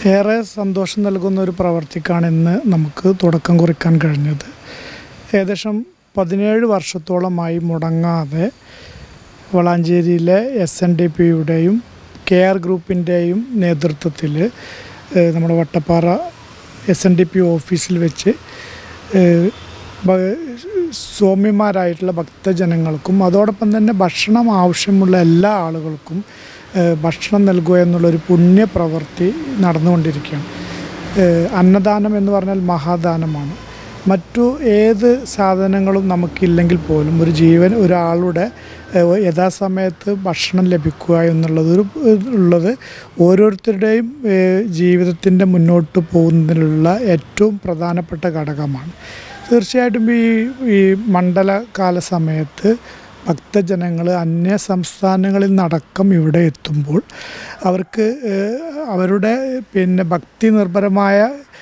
ഏറെ സന്തോഷം നൽകുന്ന ഒരു പ്രവർത്തിക്കാണ് ഇന്ന് നമുക്ക് തുടക്കം കുറിക്കാൻ കഴിഞ്ഞത് ഏകദേശം പതിനേഴ് വർഷത്തോളമായി മുടങ്ങാതെ വളാഞ്ചേരിയിലെ എസ് എൻ ഡി പിയുടെയും കെ ആർ ഗ്രൂപ്പിൻ്റെയും നേതൃത്വത്തിൽ ഏഹ്, നമ്മുടെ Vattappara S N D P ഓഫീസിൽ വെച്ച് ഏഹ്, ഭ- സ്വാമിമാരായിട്ടുള്ള ഭക്തജനങ്ങൾക്കും അതോടൊപ്പം തന്നെ ഭക്ഷണം ആവശ്യമുള്ള എല്ലാ ആളുകൾക്കും ഏഹ്, ഭക്ഷണം നൽകുക എന്നുള്ളൊരു പുണ്യപ്രവൃത്തി നടന്നുകൊണ്ടിരിക്കുകയാണ് ഏഹ്, അന്നദാനം എന്ന് പറഞ്ഞാൽ മഹാദാനമാണ് മറ്റു ഏത് സാധനങ്ങളും നമുക്കില്ലെങ്കിൽ പോലും ഒരു ജീവൻ ഒരാളുടെ ഏഹ്, യഥാസമയത്ത് ഭക്ഷണം ലഭിക്കുക എന്നുള്ളത് ഒരു ഉള്ളത് ഓരോരുത്തരുടെയും ജീവിതത്തിൻ്റെ മുന്നോട്ട് പോകുന്നതിനുള്ള ഏറ്റവും പ്രധാനപ്പെട്ട ഘടകമാണ് തീർച്ചയായിട്ടും ഈ ഈ മണ്ഡലകാല സമയത്ത് ഭക്തജനങ്ങൾ അന്യ സംസ്ഥാനങ്ങളിൽ നിന്നടക്കം ഇവിടെ എത്തുമ്പോൾ അവർക്ക് ഏഹ്, അവരുടെ പിന്നെ ഭക്തി നിർഭരമായ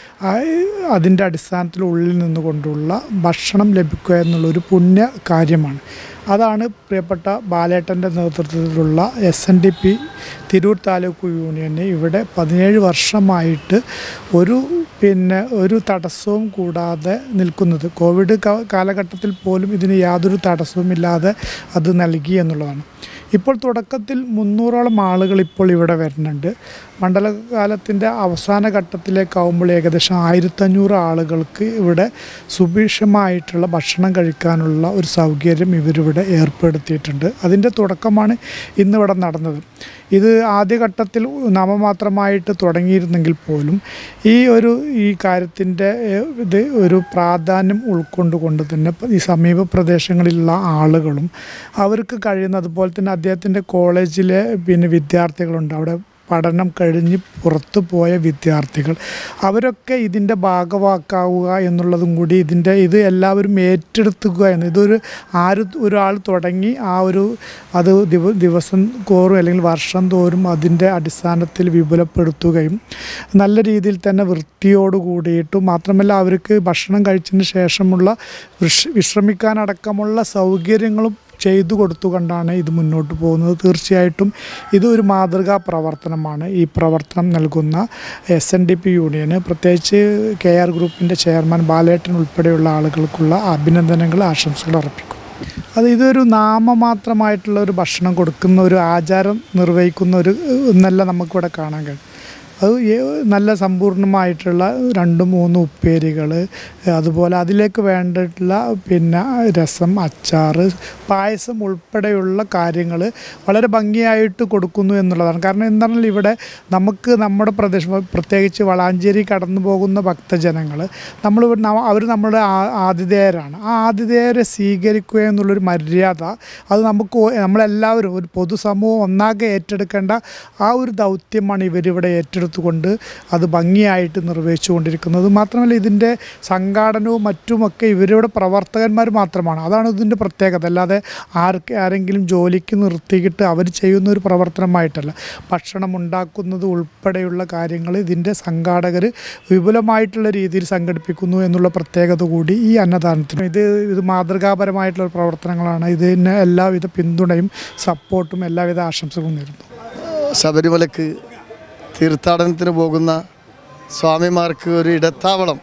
അതിൻ്റെ അടിസ്ഥാനത്തിൽ ഉള്ളിൽ നിന്നുകൊണ്ടുള്ള ഭക്ഷണം ലഭിക്കുക എന്നുള്ളൊരു പുണ്യ കാര്യമാണ് അതാണ് പ്രിയപ്പെട്ട ബാലേട്ടൻ്റെ നേതൃത്വത്തിലുള്ള S N D P Tirur taluk യൂണിയന് ഇവിടെ പതിനേഴ് വർഷമായിട്ട് ഒരു പിന്നെ ഒരു തടസ്സവും കൂടാതെ നിൽക്കുന്നത് കോവിഡ് ക- കാലഘട്ടത്തിൽ പോലും ഇതിന് യാതൊരു തടസ്സവുമില്ലാതെ അത് നൽകി എന്നുള്ളതാണ് ഇപ്പോൾ തുടക്കത്തിൽ മുന്നൂറോളം ആളുകൾ ഇപ്പോൾ ഇവിടെ വരുന്നുണ്ട് മണ്ഡലകാലത്തിൻ്റെ അവസാന ഘട്ടത്തിലേക്കാവുമ്പോൾ ഏകദേശം ആയിരത്തഞ്ഞൂറ് ആളുകൾക്ക് ഇവിടെ സുഭിക്ഷമായിട്ടുള്ള ഭക്ഷണം കഴിക്കാനുള്ള ഒരു സൗകര്യം ഇവരിവിടെ ഏർപ്പെടുത്തിയിട്ടുണ്ട് അതിൻ്റെ തുടക്കമാണ് ഇന്നിവിടെ നടന്നത് ഇത് ആദ്യഘട്ടത്തിൽ നാമമാത്രമായിട്ട് തുടങ്ങിയിരുന്നെങ്കിൽ പോലും ഈ ഒരു ഈ കാര്യത്തിൻ്റെ ഏഹ്, ഇത് ഒരു പ്രാധാന്യം ഉൾക്കൊണ്ടുകൊണ്ട് തന്നെ ഈ സമീപ പ്രദേശങ്ങളിലുള്ള ആളുകളും അവർക്ക് കഴിയുന്ന അതുപോലെ തന്നെ അദ്ദേഹത്തിൻ്റെ കോളേജിലെ പിന്നെ വിദ്യാർത്ഥികളുണ്ട് അവിടെ പഠനം കഴിഞ്ഞ് പുറത്തു പോയ വിദ്യാർത്ഥികൾ അവരൊക്കെ ഇതിൻ്റെ ഭാഗവാക്കാവുക എന്നുള്ളതും കൂടി ഇതിൻ്റെ ഇത് എല്ലാവരും ഏറ്റെടുത്തുക എന്ന് ഇതൊരു ആര് ഒരാൾ തുടങ്ങി ആ ഒരു അത് ദിവ ദിവസം തോറും അല്ലെങ്കിൽ വർഷം തോറും അതിൻ്റെ അടിസ്ഥാനത്തിൽ വിപുലപ്പെടുത്തുകയും നല്ല രീതിയിൽ തന്നെ വൃത്തിയോട് കൂടിയിട്ടും മാത്രമല്ല അവർക്ക് ഭക്ഷണം കഴിച്ചതിന് ശേഷമുള്ള വിഷ് വിശ്രമിക്കാനടക്കമുള്ള സൗകര്യങ്ങളും ചെയ്തു കൊടുത്തുകൊണ്ടാണ് ഇത് മുന്നോട്ട് പോകുന്നത് തീർച്ചയായിട്ടും ഇതൊരു മാതൃകാ പ്രവർത്തനമാണ് ഈ പ്രവർത്തനം നൽകുന്ന എസ് എൻ ഡി പി യൂണിയന് പ്രത്യേകിച്ച് കെ ആർ ഗ്രൂപ്പിൻ്റെ ചെയർമാൻ ബാലേട്ടൻ ഉൾപ്പെടെയുള്ള ആളുകൾക്കുള്ള അഭിനന്ദനങ്ങൾ ആശംസകൾ അർപ്പിക്കും അത് ഇതൊരു നാമമാത്രമായിട്ടുള്ള ഒരു ഭക്ഷണം കൊടുക്കുന്ന ഒരു ആചാരം നിർവഹിക്കുന്ന ഒരു എന്നല്ല നമുക്കിവിടെ കാണാൻ കഴിയും അത് ഏ- നല്ല സമ്പൂർണ്ണമായിട്ടുള്ള രണ്ട് മൂന്ന് ഉപ്പേരികൾ അതുപോലെ അതിലേക്ക് വേണ്ടിയിട്ടുള്ള പിന്നെ രസം അച്ചാർ പായസം ഉൾപ്പെടെയുള്ള കാര്യങ്ങൾ വളരെ ഭംഗിയായിട്ട് കൊടുക്കുന്നു എന്നുള്ളതാണ് കാരണം എന്താണെങ്കിലും ഇവിടെ നമുക്ക് നമ്മുടെ പ്രദേശം പ്രത്യേകിച്ച് വളാഞ്ചേരി കടന്നു പോകുന്ന ഭക്തജനങ്ങൾ നമ്മൾ അവർ നമ്മുടെ ആ- ആതിഥേയരാണ് ആ ആതിഥേയരെ സ്വീകരിക്കുക എന്നുള്ളൊരു മര്യാദ അത് നമുക്ക് ഓ- നമ്മളെല്ലാവരും ഒരു പൊതുസമൂഹം ഒന്നാകെ ഏറ്റെടുക്കേണ്ട ആ ഒരു ദൗത്യമാണ് ഇവരിവിടെ ഏറ്റെടുത്തുകൊണ്ട് അത് ഭംഗിയായിട്ട് നിർവഹിച്ചുകൊണ്ടിരിക്കുന്നത് മാത്രമല്ല ഇതിൻ്റെ സംഘാടനവും മറ്റുമൊക്കെ ഇവരുടെ പ്രവർത്തകന്മാർ മാത്രമാണ് അതാണ് ഇതിൻ്റെ പ്രത്യേകത അല്ലാതെ ആർക്ക് ആരെങ്കിലും ജോലിക്ക് നിർത്തിയിട്ട് അവർ ചെയ്യുന്ന ഒരു പ്രവർത്തനമായിട്ടല്ല ഭക്ഷണം ഉണ്ടാക്കുന്നത് ഉൾപ്പെടെയുള്ള കാര്യങ്ങൾ ഇതിൻ്റെ സംഘാടകർ വിപുലമായിട്ടുള്ള രീതിയിൽ സംഘടിപ്പിക്കുന്നു എന്നുള്ള പ്രത്യേകത കൂടി ഈ അന്നദാനത്തിന് ഇത് ഇത് മാതൃകാപരമായിട്ടുള്ള പ്രവർത്തനങ്ങളാണ് ഇതിന് എല്ലാവിധ പിന്തുണയും സപ്പോർട്ടും എല്ലാവിധ ആശംസകളും നേരുന്നു ശബരിമലക്ക് തീർത്ഥാടനത്തിന് പോകുന്ന സ്വാമിമാർക്ക് ഒരു ഇടത്താവളം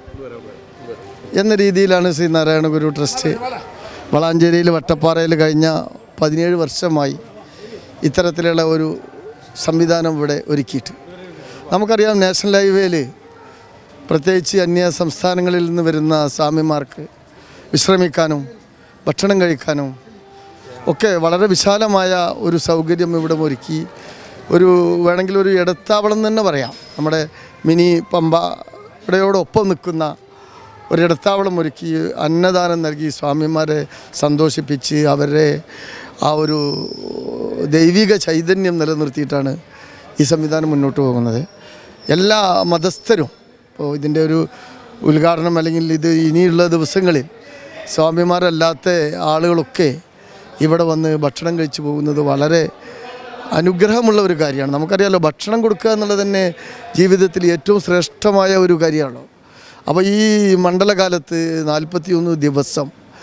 എന്ന രീതിയിലാണ് ശ്രീ നാരായണ ഗുരു ട്രസ്റ്റ് വളാഞ്ചേരിയിൽ വട്ടപ്പാറയിൽ കഴിഞ്ഞ പതിനേഴ് വർഷമായി ഇത്തരത്തിലുള്ള ഒരു സംവിധാനം ഇവിടെ ഒരുക്കിയിട്ട് നമുക്കറിയാം നാഷണൽ ഹൈവേയിൽ പ്രത്യേകിച്ച് അന്യ സംസ്ഥാനങ്ങളിൽ നിന്ന് വരുന്ന സ്വാമിമാർക്ക് വിശ്രമിക്കാനും ഭക്ഷണം കഴിക്കാനും ഒക്കെ വളരെ വിശാലമായ ഒരു സൗകര്യം ഇവിടെ ഒരുക്കി ഒരു വേണമെങ്കിൽ ഒരു ഇടത്താവളം തന്നെ പറയാം നമ്മുടെ മിനി പമ്പയുടെയോടൊപ്പം നിൽക്കുന്ന ഒരു ഇടത്താവളം ഒരുക്കി അന്നദാനം നൽകി സ്വാമിമാരെ സന്തോഷിപ്പിച്ച് അവരെ ആ ഒരു ദൈവിക ചൈതന്യം നിലനിർത്തിയിട്ടാണ് ഈ സംവിധാനം മുന്നോട്ട് പോകുന്നത് എല്ലാ മതസ്ഥരും ഇപ്പോൾ ഇതിൻ്റെ ഒരു ഉദ്ഘാടനം അല്ലെങ്കിൽ ഇത് ഇനിയുള്ള ദിവസങ്ങളിൽ സ്വാമിമാരല്ലാത്ത ആളുകളൊക്കെ ഇവിടെ വന്ന് ഭക്ഷണം കഴിച്ചു പോകുന്നത് വളരെ അനുഗ്രഹമുള്ള ഒരു കാര്യമാണ് നമുക്കറിയാലോ ഭക്ഷണം കൊടുക്കുക എന്നുള്ളത് തന്നെ ജീവിതത്തിൽ ഏറ്റവും ശ്രേഷ്ഠമായ ഒരു കാര്യമാണല്ലോ അപ്പോൾ ഈ മണ്ഡലകാലത്ത് നാൽപ്പത്തി ഒന്ന് ദിവസം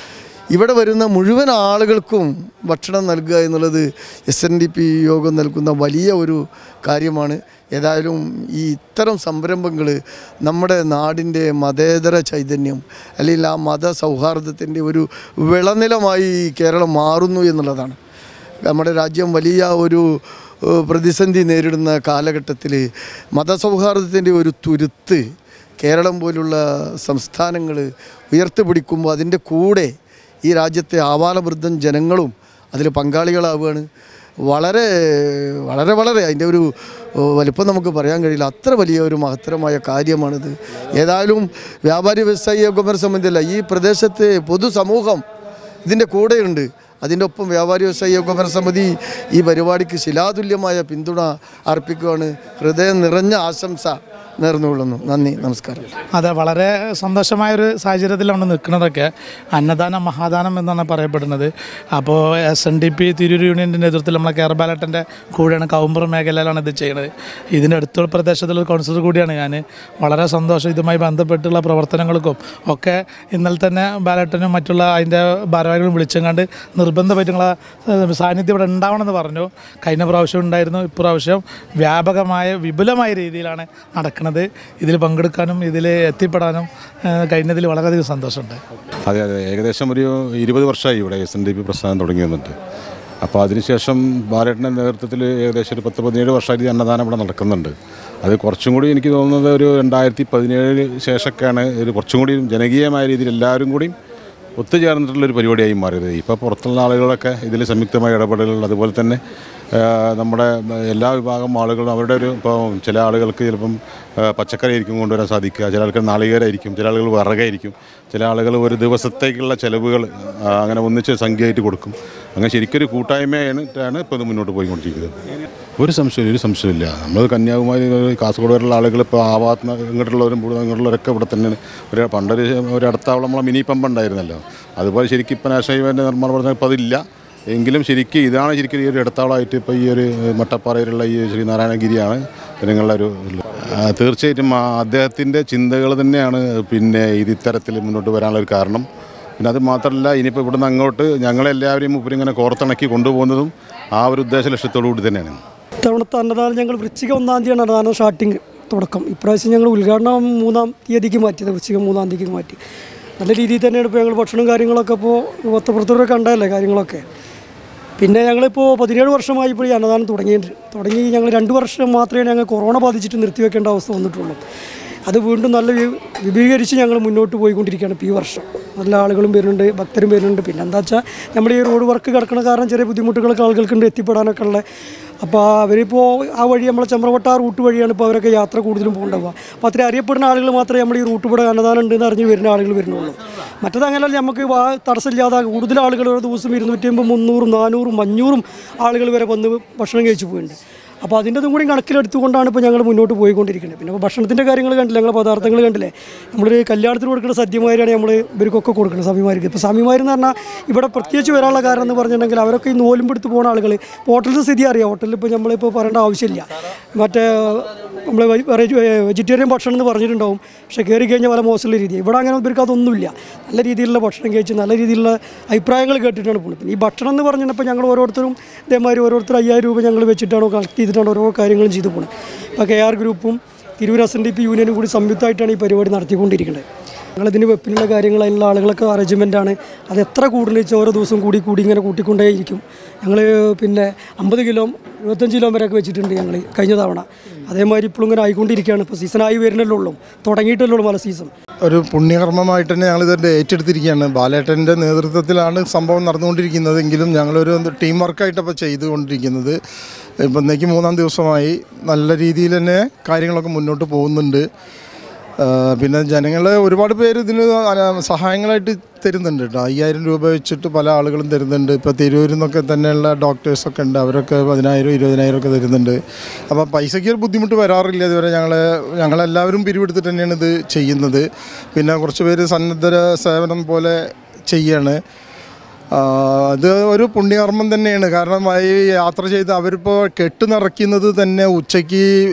ഇവിടെ വരുന്ന മുഴുവൻ ആളുകൾക്കും ഭക്ഷണം നൽകുക എന്നുള്ളത് എസ് എൻ ഡി പി യോഗം നൽകുന്ന വലിയ ഒരു കാര്യമാണ് ഏതായാലും ഈ ഇത്തരം സംരംഭങ്ങൾ നമ്മുടെ നാടിൻ്റെ മതേതര ചൈതന്യം അല്ലെങ്കിൽ ആ മത സൗഹാർദ്ദത്തിൻ്റെ ഒരു വിളനിലമായി കേരളം മാറുന്നു എന്നുള്ളതാണ് നമ്മുടെ രാജ്യം വലിയ ഒരു ഏഹ്, പ്രതിസന്ധി നേരിടുന്ന കാലഘട്ടത്തിൽ മതസൗഹാർദ്ദത്തിൻ്റെ ഒരു തുരുത്ത് കേരളം പോലുള്ള സംസ്ഥാനങ്ങൾ ഉയർത്തിപ്പിടിക്കുമ്പോൾ അതിൻ്റെ കൂടെ ഈ രാജ്യത്തെ ആവാലവൃദ്ധം ജനങ്ങളും അതിൽ പങ്കാളികളാവുകയാണ് വളരെ വളരെ വളരെ അതിൻ്റെ ഒരു ഏഹ്, വലിപ്പം നമുക്ക് പറയാൻ കഴിയില്ല അത്ര വലിയ ഒരു മഹത്തരമായ കാര്യമാണിത് ഏതായാലും വ്യാപാരി വ്യവസായി ഏകോപന സമിതിയല്ല ഈ പ്രദേശത്തെ പൊതുസമൂഹം ഇതിൻ്റെ കൂടെയുണ്ട് അതിൻ്റെ ഒപ്പം വ്യാപാരി വ്യവസായി ഏകോപന സമിതി ഈ പരിപാടിക്ക് ശിലാതുല്യമായ പിന്തുണ അർപ്പിക്കുകയാണ് ഹൃദയം നിറഞ്ഞ ആശംസ നേർന്നുകൊള്ളുന്നു നന്ദി നമസ്കാരം അതെ വളരെ സന്തോഷമായൊരു സാഹചര്യത്തിലാണ് നിൽക്കുന്നതൊക്കെ അന്നദാനം മഹാദാനം എന്നാണ് പറയപ്പെടുന്നത് അപ്പോൾ S N D P Tirur യൂണിയൻ്റെ നേതൃത്വത്തിൽ നമ്മളെ കെയർ ബാലറ്റിൻ്റെ കൂടെയാണ് കൗമ്പർ മേഖലയിലാണ് ഇത് ചെയ്യുന്നത് ഇതിൻ്റെ അടുത്തുള്ള പ്രദേശത്തുള്ള ഒരു കൗൺസിലർ കൂടിയാണ് ഞാൻ വളരെ സന്തോഷം ഇതുമായി ബന്ധപ്പെട്ടുള്ള പ്രവർത്തനങ്ങൾക്കും ഒക്കെ ഇന്നലെ തന്നെ ബാലറ്റിനും മറ്റുള്ള അതിൻ്റെ ഭാരവാഹികളും വിളിച്ചങ്ങാണ്ട് നിർബന്ധമായിട്ട് നിങ്ങളെ ഏഹ്, സാന്നിധ്യം ഇവിടെ ഉണ്ടാവണമെന്ന് പറഞ്ഞു കഴിഞ്ഞ പ്രാവശ്യം ഉണ്ടായിരുന്നു ഇപ്രാവശ്യം വ്യാപകമായ വിപുലമായ രീതിയിലാണ് നടക്കുന്നത് ഇതിൽ പങ്കെടുക്കാനും ഇതിൽ എത്തിപ്പെടാനും ഏഹ്, കഴിഞ്ഞതിൽ വളരെയധികം സന്തോഷമുണ്ട് അതെ അതെ ഏകദേശം ഒരു ഇരുപത് വർഷമായി ഇവിടെ എസ് എൻ ഡി പി പ്രസ്ഥാനം തുടങ്ങി വന്നിട്ട് അപ്പോൾ അതിനുശേഷം ബാലേട്ടൻ്റെ നേതൃത്വത്തിൽ ഏകദേശം ഒരു പത്ത് പതിനേഴ് വർഷമായിട്ട് ഈ അന്നദാനം ഇവിടെ നടക്കുന്നുണ്ട് അത് കുറച്ചും കൂടി എനിക്ക് തോന്നുന്നത് ഒരു രണ്ടായിരത്തി പതിനേഴ് ശേഷമൊക്കെയാണ് ഒരു കുറച്ചും കൂടി ജനകീയമായ രീതിയിൽ എല്ലാവരും കൂടി ഒത്തുചേർന്നിട്ടുള്ളൊരു പരിപാടിയായി മാറിയത് ഇപ്പോൾ പുറത്തുള്ള ആളുകളൊക്കെ ഇതിൽ സംയുക്തമായ ഇടപെടലുകൾ അതുപോലെ തന്നെ ആ, നമ്മുടെ എല്ലാ വിഭാഗം ആളുകളും അവരുടെ ഒരു ഇപ്പോൾ ചില ആളുകൾക്ക് ചിലപ്പം ആ, പച്ചക്കറി ആയിരിക്കും കൊണ്ടുവരാൻ സാധിക്കുക ചില ആൾക്കാർ നാളികേരായിരിക്കും ചില ആളുകൾ വിറകായിരിക്കും ചില ആളുകൾ ഒരു ദിവസത്തേക്കുള്ള ചിലവുകൾ ആ, അങ്ങനെ ഒന്നിച്ച് സംഖ്യയായിട്ട് കൊടുക്കും അങ്ങനെ ശരിക്കൊരു കൂട്ടായ്മയാണ് ആണ് ഇപ്പോൾ ഇത് മുന്നോട്ട് പോയിക്കൊണ്ടിരിക്കുന്നത് ഒരു സംശയമില്ല ഒരു സംശയമില്ല നമ്മൾ കന്യാകുമാരി കാസർഗോഡ് വരെയുള്ള ആളുകൾ ഇപ്പോൾ ആ ഭാഗത്ത് നിന്ന് ഇങ്ങോട്ടുള്ളവരും ഇവിടെ ഇങ്ങോട്ടുള്ളവരൊക്കെ ഇവിടെ തന്നെയാണ് ഒരു പണ്ടൊരു ഒരു അടുത്താവളം നമ്മളെ മിനി പമ്പ് ഉണ്ടായിരുന്നല്ലോ അതുപോലെ ശരിക്കും ഇപ്പം നാഷണൽ ഹൈവേൻ്റെ നിർമ്മാണം പറഞ്ഞാൽ ഇപ്പോൾ അതില്ല എങ്കിലും ശരിക്കും ഇതാണ് ശരിക്കും ഈ ഒരു ഇടത്താവളമായിട്ട് ഇപ്പോൾ ഈ ഒരു മട്ടപ്പാറയിലുള്ള ഈ ശ്രീനാരായണഗിരിയാണ് ജനങ്ങളുടെ ഒരു ആ, തീർച്ചയായിട്ടും ആ അദ്ദേഹത്തിൻ്റെ ചിന്തകൾ തന്നെയാണ് പിന്നെ ഇത് ഇത്തരത്തിൽ മുന്നോട്ട് വരാനുള്ള ഒരു കാരണം പിന്നെ അത് മാത്രമല്ല ഇനിയിപ്പോൾ ഇവിടുന്ന് അങ്ങോട്ട് ഞങ്ങളെല്ലാവരെയും ഇവരിങ്ങനെ കോർത്തിണക്കി കൊണ്ടുപോകുന്നതും ആ ഒരു ഉദ്ദേശ ലക്ഷ്യത്തോടു കൂടി തന്നെയാണ് ഇത്തവണത്തെ അന്നദാനം ഞങ്ങൾ വൃശ്ചിക ഒന്നാം തീയതിയാണ് അന്നദാനം സ്റ്റാർട്ടിങ് തുടക്കം ഇപ്രാവശ്യം ഞങ്ങൾ ഉദ്ഘാടനം മൂന്നാം തീയതിക്ക് മാറ്റിയത് വൃശ്ചിക മൂന്നാം തീയതിക്ക് മാറ്റി നല്ല രീതിയിൽ തന്നെയാണ് ഇപ്പോൾ ഞങ്ങൾ ഭക്ഷണം കാര്യങ്ങളൊക്കെ ഇപ്പോൾ പത്രപ്പുറത്തൊക്കെ കണ്ടതല്ലേ കാര്യങ്ങളൊക്കെ പിന്നെ ഞങ്ങളിപ്പോൾ പതിനേഴ് വർഷമായി ഇപ്പോൾ ഈ അന്നദാനം തുടങ്ങിയിട്ട് തുടങ്ങി ഞങ്ങൾ രണ്ട് വർഷം മാത്രമേ ഞങ്ങൾ കൊറോണ ബാധിച്ചിട്ട് നിർത്തിവെക്കേണ്ട അവസ്ഥ വന്നിട്ടുള്ളൂ അത് വീണ്ടും നല്ല വി- വിപുലീകരിച്ച് ഞങ്ങൾ മുന്നോട്ട് പോയിക്കൊണ്ടിരിക്കുകയാണ് ഇപ്പോൾ ഈ വർഷം നല്ല ആളുകളും വരുന്നുണ്ട് ഭക്തരും വരുന്നുണ്ട് പിന്നെ എന്താ വെച്ചാൽ നമ്മൾ ഈ റോഡ് വർക്ക് കിടക്കുന്ന കാരണം ചെറിയ ബുദ്ധിമുട്ടുകളൊക്കെ ആളുകൾക്കുണ്ട് എത്തിപ്പെടാനൊക്കെ ഉള്ള അപ്പോൾ അവരിപ്പോൾ ആ വഴി നമ്മളെ ചമ്രവട്ട ആ റൂട്ട് വഴിയാണ് ഇപ്പോൾ അവരൊക്കെ യാത്ര കൂടുതലും പോകേണ്ടത് അപ്പോൾ അത്രയും അറിയപ്പെടുന്ന ആളുകൾ മാത്രമേ നമ്മൾ ഈ റൂട്ട് ഇവിടെ അന്നദാനം ഉണ്ടെന്ന് അറിഞ്ഞ് വരുന്ന ആളുകൾ വരുന്നുള്ളൂ മറ്റത് അങ്ങനെയല്ല നമുക്ക് വാ തടസ്സമില്ലാതെ കൂടുതൽ ആളുകൾ ഒരു ദിവസം ഇരുന്നൂറ്റി അമ്പത് മുന്നൂറും നാനൂറും അഞ്ഞൂറും ആളുകൾ വരെ വന്ന് ഭക്ഷണം കഴിച്ചു പോയിട്ടുണ്ട് അപ്പോൾ അതിൻ്റെ കൂടി കണക്കിലെടുത്തുകൊണ്ടാണ് ഇപ്പോൾ ഞങ്ങൾ മുന്നോട്ട് പോയിക്കൊണ്ടിരിക്കുന്നത് പിന്നെ ഇപ്പോൾ ഭക്ഷണത്തിൻ്റെ കാര്യങ്ങൾ കണ്ടില്ല ഞങ്ങൾ പദാർത്ഥങ്ങൾ കണ്ടില്ലേ നമ്മളൊരു കല്യാണത്തിന് കൊടുക്കുന്ന സദ്യമാരിയാണ് നമ്മൾ ഇവർക്കൊക്കെ കൊടുക്കുന്നത് സ്വാമിമാർക്ക് ഇപ്പോൾ സ്വാമിമാരെന്ന് പറഞ്ഞാൽ ഇവിടെ പ്രത്യേകിച്ച് വരാനുള്ള കാരണം എന്ന് പറഞ്ഞിട്ടുണ്ടെങ്കിൽ അവരൊക്കെ ഈ നോലുമ്പെടുത്ത് പോകുന്ന ആളുകൾ ഹോട്ടലിൻ്റെ സ്ഥിതി അറിയാം ഹോട്ടലിൽ ഇപ്പോൾ നമ്മളിപ്പോൾ പറയേണ്ട ആവശ്യമില്ല മറ്റേ നമ്മൾ വെജിറ്റേറിയൻ ഭക്ഷണം എന്ന് പറഞ്ഞിട്ടുണ്ടാവും പക്ഷേ കയറി കഴിഞ്ഞാൽ പല മോശമുള്ള രീതി ഇവിടെ അങ്ങനെ ഇവർക്ക് അതൊന്നുമില്ല നല്ല രീതിയിലുള്ള ഭക്ഷണം കഴിച്ച് നല്ല രീതിയിലുള്ള അഭിപ്രായങ്ങൾ കേട്ടിട്ടാണ് പോകുന്നത് പിന്നെ ഈ ഭക്ഷണം എന്ന് പറഞ്ഞപ്പോൾ ഞങ്ങൾ ഓരോരുത്തരും ഇതേമാതിരി ഓരോരുത്തർ അയ്യായിരം രൂപ ഞങ്ങൾ വെച്ചിട്ടാണോ കളക്ട് ചെയ്തിട്ടാണ് ഓരോ കാര്യങ്ങളും ചെയ്തു പോകുന്നത് ഇപ്പോൾ കെ ആർ ഗ്രൂപ്പും Tirur S N D P യൂണിയനും കൂടി സംയുക്തമായിട്ടാണ് ഈ പരിപാടി നടത്തിക്കൊണ്ടിരിക്കുന്നത് ഞങ്ങളിതിന് വെപ്പിനുള്ള കാര്യങ്ങൾ അതിനുള്ള ആളുകളൊക്കെ അറേഞ്ച്മെൻറ്റാണ് അത് എത്ര കൂടുന്നു വെച്ചാൽ ഓരോ ദിവസവും കൂടി കൂടി ഇങ്ങനെ കൂട്ടിക്കൊണ്ടേയിരിക്കും ഞങ്ങൾ പിന്നെ അമ്പത് കിലോ ഇരുപത്തഞ്ച് കിലോ വരെയൊക്കെ വെച്ചിട്ടുണ്ട് ഞങ്ങൾ കഴിഞ്ഞ തവണ അതേമാതിരി ഇപ്പോഴും ഇങ്ങനെ ആയിക്കൊണ്ടിരിക്കുകയാണ് ഇപ്പോൾ സീസണായി വരുന്നല്ലേ ഉള്ളൂ തുടങ്ങിയിട്ടല്ലേ ഉള്ളൂ മല സീസൺ ഒരു പുണ്യകർമ്മമായിട്ട് തന്നെ ഞങ്ങൾ ഇതിൻ്റെ ഏറ്റെടുത്തിരിക്കുകയാണ് ബാലേട്ടൻ്റെ നേതൃത്വത്തിലാണ് സംഭവം നടന്നുകൊണ്ടിരിക്കുന്നത് എങ്കിലും ഞങ്ങളൊരു ടീം വർക്കായിട്ടപ്പോൾ ചെയ്തുകൊണ്ടിരിക്കുന്നത് ഇപ്പം ഇന്നേക്ക് മൂന്നാം ദിവസമായി നല്ല രീതിയിൽ തന്നെ കാര്യങ്ങളൊക്കെ മുന്നോട്ട് പോകുന്നുണ്ട് ആ, പിന്നെ ജനങ്ങൾ ഒരുപാട് പേര് ഇതിന് അന- സഹായങ്ങളായിട്ട് തരുന്നുണ്ട് കേട്ടോ അയ്യായിരം രൂപ വെച്ചിട്ട് പല ആളുകളും തരുന്നുണ്ട് ഇപ്പോൾ തിരൂരിൽ നിന്നൊക്കെ തന്നെയുള്ള ഡോക്ടേഴ്സൊക്കെ ഉണ്ട് അവരൊക്കെ പതിനായിരം ഇരുപതിനായിരം ഒക്കെ തരുന്നുണ്ട് അപ്പോൾ പൈസയ്ക്ക് ഒരു ബുദ്ധിമുട്ട് വരാറില്ല ഇതുവരെ ഞങ്ങൾ ഞങ്ങളെല്ലാവരും പിരിവെടുത്തിട്ട് തന്നെയാണ് ഇത് ചെയ്യുന്നത് പിന്നെ കുറച്ച് പേര് സന്നദ്ധ സേവനം പോലെ ചെയ്യാണ് ആ, ഇത് ഒരു പുണ്യകർമ്മം തന്നെയാണ് കാരണം ഈ യാത്ര ചെയ്ത് അവരിപ്പോൾ കെട്ട് നിറയ്ക്കുന്നത് തന്നെ ഉച്ചയ്ക്ക്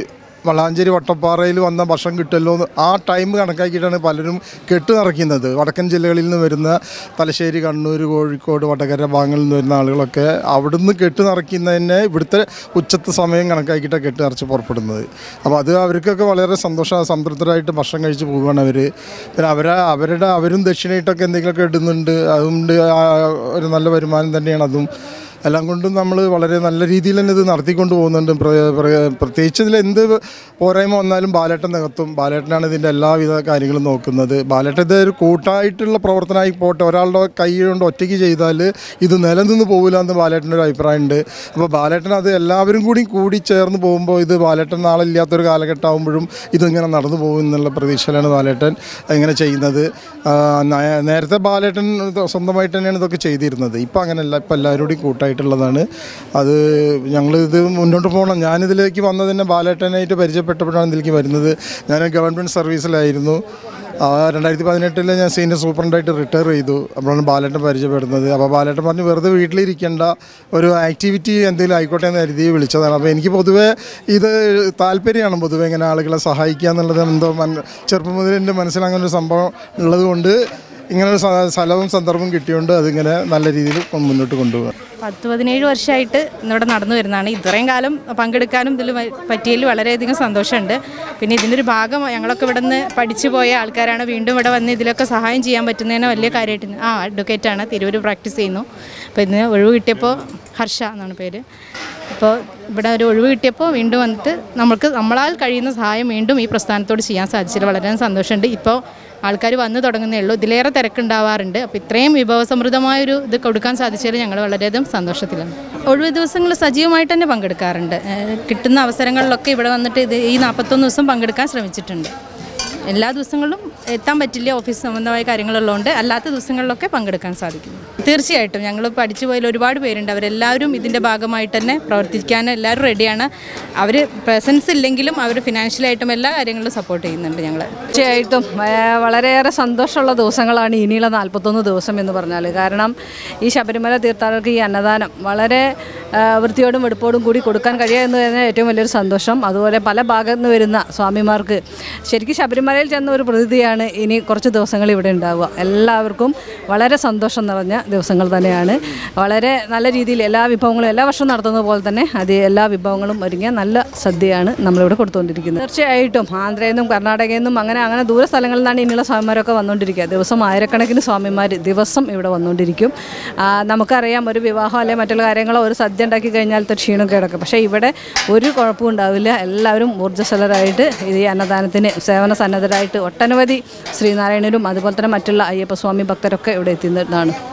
വളാഞ്ചേരി വട്ടപ്പാറയിൽ വന്ന ഭക്ഷണം കിട്ടുമല്ലോ എന്ന് ആ ടൈം കണക്കാക്കിയിട്ടാണ് പലരും കെട്ട് നിറയ്ക്കുന്നത് വടക്കൻ ജില്ലകളിൽ നിന്ന് വരുന്ന തലശ്ശേരി കണ്ണൂർ കോഴിക്കോട് വടകര ഭാഗങ്ങളിൽ നിന്ന് വരുന്ന ആളുകളൊക്കെ അവിടുന്ന് കെട്ട് നിറയ്ക്കുന്നതിനെ ഇവിടുത്തെ ഉച്ചത്തെ സമയം കണക്കാക്കിയിട്ടാണ് കെട്ട് നിറച്ച് പുറപ്പെടുന്നത് അപ്പോൾ അത് അവർക്കൊക്കെ വളരെ സന്തോഷ സംതൃപ്തരായിട്ട് ഭക്ഷണം കഴിച്ച് പോവുകയാണ് അവർ പിന്നെ അവരെ അവരുടെ അവരും ദക്ഷിണയായിട്ടൊക്കെ എന്തെങ്കിലുമൊക്കെ ഇടുന്നുണ്ട് അതുകൊണ്ട് ആ ഒരു നല്ല വരുമാനം തന്നെയാണ് അതും എല്ലാം കൊണ്ടും നമ്മൾ വളരെ നല്ല രീതിയിൽ തന്നെ ഇത് നടത്തിക്കൊണ്ട് പോകുന്നുണ്ട് പ്ര- പ്ര- പ്രത്യേകിച്ച് ഇതിൽ എന്ത് പോരായ്മ വന്നാലും ബാലേട്ടൻ നികത്തും ബാലേട്ടനാണ് ഇതിൻ്റെ എല്ലാവിധ കാര്യങ്ങളും നോക്കുന്നത് ബാലേട്ടൻ ഇത് ഒരു കൂട്ടായിട്ടുള്ള പ്രവർത്തനമായി പോട്ടെ ഒരാളുടെ കൈ കൊണ്ട് ഒറ്റയ്ക്ക് ചെയ്താൽ ഇത് നിലനിന്ന് പോകില്ല എന്ന് ബാലേട്ടൻ്റെ ഒരു അഭിപ്രായമുണ്ട് അപ്പോൾ ബാലേട്ടൻ അത് എല്ലാവരും കൂടി കൂടി ചേർന്ന് പോകുമ്പോൾ ഇത് ബാലേട്ടൻ നാളെ ഇല്ലാത്തൊരു കാലഘട്ടമാകുമ്പോഴും ഇതിങ്ങനെ നടന്നു പോകും എന്നുള്ള പ്രതീക്ഷയിലാണ് ബാലേട്ടൻ ഇങ്ങനെ ചെയ്യുന്നത് ആ, നേ- നേരത്തെ ബാലേട്ടൻ ഇത് സ്വന്തമായിട്ട് തന്നെയാണ് ഇതൊക്കെ ചെയ്തിരുന്നത് ഇപ്പം അങ്ങനെയല്ല ഇപ്പം എല്ലാവരും കൂടി കൂട്ടായിട്ടുള്ളതാണ് അത് ഞങ്ങളിത് മുന്നോട്ട് പോകണം ഞാനിതിലേക്ക് വന്നത് തന്നെ ബാലേട്ടനായിട്ട് പരിചയപ്പെട്ടപ്പോഴാണ് ഇതിലേക്ക് വരുന്നത് ഞാൻ ഗവൺമെൻറ് സർവീസിലായിരുന്നു ആ രണ്ടായിരത്തി പതിനെട്ടിൽ ഞാൻ സീനിയർ സൂപ്രണ്ടായിട്ട് റിട്ടയർ ചെയ്തു അപ്പോഴാണ് ബാലേട്ടൻ പരിചയപ്പെടുന്നത് അപ്പോൾ ബാലേട്ടൻ പറഞ്ഞു വെറുതെ വീട്ടിലിരിക്കേണ്ട ഒരു ആക്ടിവിറ്റി എന്തെങ്കിലും ആയിക്കോട്ടെ എന്ന് കരുതി വിളിച്ചതാണ് അപ്പോൾ എനിക്ക് പൊതുവേ ഇത് താല്പര്യമാണ് പൊതുവേ ഇങ്ങനെ ആളുകളെ സഹായിക്കുക എന്നുള്ളത് എന്തോ മൻ ചെറുപ്പം മുതൽ എൻ്റെ മനസ്സിൽ അങ്ങനെ ഒരു സംഭവം ഉള്ളത് കൊണ്ട് ഇങ്ങനെ ഒരു സ- സ്ഥലവും സന്ദർഭവും കിട്ടിയോണ്ട് അതിങ്ങനെ നല്ല രീതിയിൽ മുന്നോട്ട് കൊണ്ടുപോകാം പത്ത് പതിനേഴ് വർഷമായിട്ട് ഇന്നിവിടെ നടന്നു വരുന്നതാണ് ഇത്രയും കാലം പങ്കെടുക്കാനും ഇതിൽ വ- പറ്റിയതിൽ വളരെയധികം സന്തോഷമുണ്ട് പിന്നെ ഇതിൻ്റെ ഒരു ഭാഗം ഞങ്ങളൊക്കെ ഇവിടെ നിന്ന് പഠിച്ചു പോയ ആൾക്കാരാണ് വീണ്ടും ഇവിടെ വന്ന് ഇതിലൊക്കെ സഹായം ചെയ്യാൻ പറ്റുന്നതിന് വലിയ കാര്യമായിട്ട് ആ അഡ്വക്കേറ്റാണ് തിരൂർ പ്രാക്ടീസ് ചെയ്യുന്നു അപ്പോൾ ഇതിന് ഒഴിവ് കിട്ടിയപ്പോൾ ഹർഷ എന്നാണ് പേര് അപ്പോൾ ഇവിടെ ഒരു ഒഴിവ് കിട്ടിയപ്പോൾ വീണ്ടും വന്നിട്ട് നമുക്ക് നമ്മളാൽ കഴിയുന്ന സഹായം വീണ്ടും ഈ പ്രസ്ഥാനത്തോട് ചെയ്യാൻ സാധിച്ചതിൽ വളരെ സന്തോഷമുണ്ട് ഇപ്പോൾ ആൾക്കാർ വന്നു തുടങ്ങുന്നേ ഉള്ളൂ ഇതിലേറെ തിരക്കുണ്ടാവാറുണ്ട് അപ്പോൾ ഇത്രയും വിഭവസമൃദ്ധമായൊരു ഇത് കൊടുക്കാൻ സാധിച്ചതിൽ ഞങ്ങൾ വളരെയധികം സന്തോഷത്തിലാണ് ഒഴിവ് ദിവസങ്ങൾ സജീവമായിട്ട് തന്നെ പങ്കെടുക്കാറുണ്ട് ഏഹ് കിട്ടുന്ന അവസരങ്ങളിലൊക്കെ ഇവിടെ വന്നിട്ട് ഇത് ഈ നാൽപ്പത്തൊന്ന് ദിവസം പങ്കെടുക്കാൻ ശ്രമിച്ചിട്ടുണ്ട് എല്ലാ ദിവസങ്ങളിലും എത്താൻ പറ്റില്ല ഓഫീസ് സംബന്ധമായ കാര്യങ്ങളുള്ളതുകൊണ്ട് അല്ലാത്ത ദിവസങ്ങളിലൊക്കെ പങ്കെടുക്കാൻ സാധിക്കും തീർച്ചയായിട്ടും ഞങ്ങൾ പഠിച്ചു പോയതിൽ ഒരുപാട് പേരുണ്ട് അവരെല്ലാവരും ഇതിൻ്റെ ഭാഗമായിട്ട് തന്നെ പ്രവർത്തിക്കാൻ എല്ലാവരും റെഡിയാണ് അവർ പ്രസൻസ് ഇല്ലെങ്കിലും അവർ ഫിനാൻഷ്യലായിട്ടും എല്ലാ കാര്യങ്ങളിലും സപ്പോർട്ട് ചെയ്യുന്നുണ്ട് ഞങ്ങൾ തീർച്ചയായിട്ടും ഏ, വളരെയേറെ സന്തോഷമുള്ള ദിവസങ്ങളാണ് ഇനിയുള്ള നാൽപ്പത്തൊന്ന് ദിവസം എന്ന് പറഞ്ഞാൽ കാരണം ഈ ശബരിമല തീർത്ഥാടകർക്ക് ഈ അന്നദാനം വളരെ ഏ, വൃത്തിയോടും വെടുപ്പോടും കൂടി കൊടുക്കാൻ കഴിയുക എന്ന് തന്നെ ഏറ്റവും വലിയൊരു സന്തോഷം അതുപോലെ പല ഭാഗത്തു നിന്ന് വരുന്ന സ്വാമിമാർക്ക് ശരിക്കും ശബരിമലയിൽ ചെന്ന ഒരു പ്രതിയാണ് ഇനി കുറച്ച് ദിവസങ്ങൾ ഇവിടെ ഉണ്ടാവുക എല്ലാവർക്കും വളരെ സന്തോഷം നിറഞ്ഞ ദിവസങ്ങൾ തന്നെയാണ് വളരെ നല്ല രീതിയിൽ എല്ലാ വിഭവങ്ങളും എല്ലാ വർഷവും നടത്തുന്നത് പോലെ തന്നെ അത് എല്ലാ വിഭവങ്ങളും ഒരുങ്ങിയ നല്ല സദ്യയാണ് നമ്മളിവിടെ കൊടുത്തുകൊണ്ടിരിക്കുന്നത് തീർച്ചയായിട്ടും ആന്ധ്രയിൽ നിന്നും കർണാടകയിൽ നിന്നും അങ്ങനെ അങ്ങനെ ദൂര സ്ഥലങ്ങളിൽ നിന്നാണ് ഇനിയുള്ള സ്വാമിമാരൊക്കെ വന്നുകൊണ്ടിരിക്കുക ദിവസം ആയിരക്കണക്കിന് സ്വാമിമാർ ദിവസം ഇവിടെ വന്നുകൊണ്ടിരിക്കും ആ, നമുക്കറിയാം ഒരു വിവാഹം അല്ലെങ്കിൽ മറ്റുള്ള കാര്യങ്ങളോ ഒരു സദ്യ ഉണ്ടാക്കി കഴിഞ്ഞാലത്തെ ക്ഷീണം കിടക്കും പക്ഷേ ഇവിടെ ഒരു കുഴപ്പവും ഉണ്ടാവില്ല എല്ലാവരും ഊർജ്ജസ്വലരായിട്ട് ഈ അന്നദാനത്തിന് സേവന സന്നദ്ധരായിട്ട് ഒട്ടനവധി ശ്രീനാരായണരും അതുപോലെ തന്നെ മറ്റുള്ള അയ്യപ്പസ്വാമി ഭക്തരൊക്കെ ഇവിടെ എത്തുന്നതാണ്